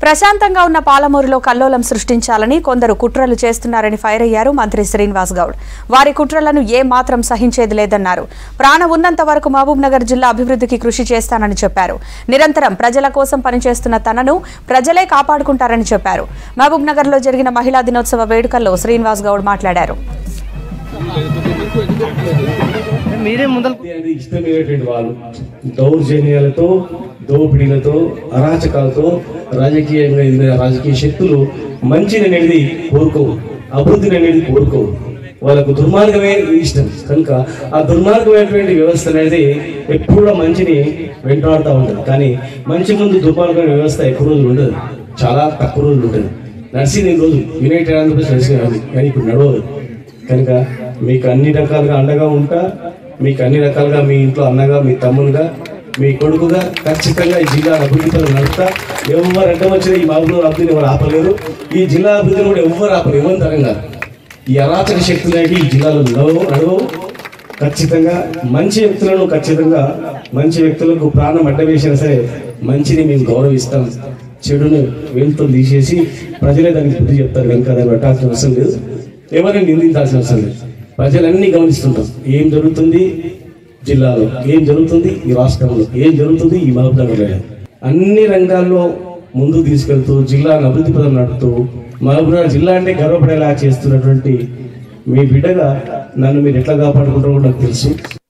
ప్రశాంతంగా ఉన్న పాలమూరులో కల్లోలం సృష్టించాలని కొందరు కుట్రలు చేస్తున్నారని ఫైర్ అయ్యారు మంత్రి శ్రీనివాస్ గౌడ్ వారి కుట్రలను ఏ మాత్రం సహించేది లేదన్నారు ప్రాణం ఉన్నంత వరకు మహబూబ్ నగర్ జిల్లా అభివృద్ధికి కృషి చేస్తానని చెప్పారు నిరంతరం ప్రజల కోసం పనిచేస్తున్న తనను ప్రజలే కాపాడుకుంటారని చెప్పారు మహబూబ్ నగర్ లో జరిగిన మహిళా దినోత్సవ వేడుకల్లో శ్రీనివాస్ గౌడ్ మాట్లాడారు మీరే ముందర అనేది ఇష్టమైనటువంటి వాళ్ళు దౌర్జన్యాలతో దోపిడీలతో అరాచకాలతో రాజకీయంగా ఎదిగిన రాజకీయ శక్తులు మంచిని అనేది కోరుకోవు అభివృద్ధిని అనేది కోరుకోవు వాళ్ళకు దుర్మార్గమే ఇష్టం కనుక ఆ దుర్మార్గమైనటువంటి వ్యవస్థ అనేది ఎప్పుడు కూడా మంచిని వెంటాడుతూ ఉంటుంది కానీ మంచి ముందు దుర్మార్గమైన వ్యవస్థ ఎక్కువ రోజులు ఉండదు చాలా తక్కువ రోజులు ఉంటుంది నడిచింది ఈ రోజు యునైటెడ్ ఆంధ్రప్రదేశ్ నడిచింది కానీ ఇప్పుడు నడవదు కనుక మీకు అన్ని రకాలుగా అండగా ఉంటా మీకు అన్ని రకాలుగా మీ ఇంట్లో అన్నగా మీ తమ్ముడుగా మీ కొడుకుగా ఖచ్చితంగా ఈ జిల్లా అభివృద్ధి పనులు నడుపుతా ఎవరు అడ్డం వచ్చిన ఈ బాబులో అభివృద్ధిని ఎవరు ఆపలేరు ఈ జిల్లా అభివృద్ధిని కూడా ఎవరు ఆపలేరు ఎవరి తరంగా ఈ అరాచక శక్తులు అనేవి ఈ జిల్లాలో నడవవు నడవవు ఖచ్చితంగా మంచి వ్యక్తులను ఖచ్చితంగా మంచి వ్యక్తులకు ప్రాణం అడ్డవేసినా సరే మంచిని మేము గౌరవిస్తాం చెడును వెళ్తూ తీసేసి ప్రజలే దానికి బుద్ధి చెప్తారు కనుక దాన్ని పెట్టాల్సిన అవసరం లేదు ఎవరిని నిందించాల్సిన అవసరం లేదు ప్రజలన్నీ గమనిస్తుంటాం ఏం జరుగుతుంది జిల్లాలో ఏం జరుగుతుంది ఈ రాష్ట్రంలో ఏం జరుగుతుంది ఈ మహబూబ్ నగర్లో అన్ని రంగాల్లో ముందుకు తీసుకెళ్తూ జిల్లాను అభివృద్ధి పదం నడుపుతూ మహబూబ్ నగర్ జిల్లా అంటే గర్వపడేలా చేస్తున్నటువంటి మీ బిడ్డగా నన్ను మీరు ఎట్లా కాపాడుకుంటారో కూడా నాకు తెలుసు